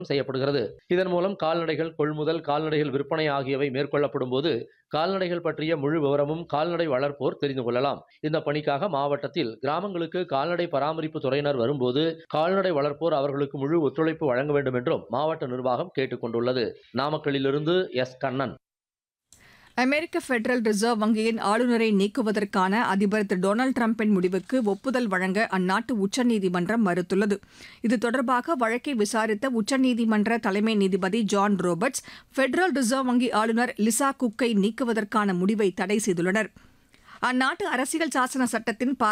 செய்யப்படுகிறது இதன் மூலம் கால்நடைகள் கொள்முதல் கால்நடைகள் விற்பனை ஆகியவை மேற்கொள்ளப்படும் போது கால்நடைகள் பற்றிய முழு விவரமும் கால்நடை வளர்ப்போர் தெரிந்து கொள்ளலாம் இந்த பணிக்காக மாவட்டத்தில் கிராமங்களுக்கு கால்நடை பராமரிப்பு துறையினர் வரும்போது கால்நடை வளர்ப்போர் அவர்களுக்கு முழு ஒத்துழைப்பு வழங்க வேண்டும் என்றும் மாவட்ட நிர்வாகம் கேட்டுக் கொண்டுள்ளது நாமக்கல்லிலிருந்து எஸ் கண்ணன் அமெரிக்க பெடரல் ரிசர்வ் வங்கியின் ஆளுநரை நீக்குவதற்கான அதிபர் திரு டொனால்டு டிரம்பின் முடிவுக்கு ஒப்புதல் வழங்க அந்நாட்டு உச்சநீதிமன்றம் மறுத்துள்ளது இது தொடர்பாக வழக்கை விசாரித்த உச்சநீதிமன்ற தலைமை நீதிபதி ஜான் ரோபர்ட்ஸ் பெடரல் ரிசர்வ் வங்கி ஆளுநர் லிசா குக்கை நீக்குவதற்கான முடிவை தடை செய்துள்ளனர் அந்நாட்டு அரசியல் சாசன சட்டத்தின்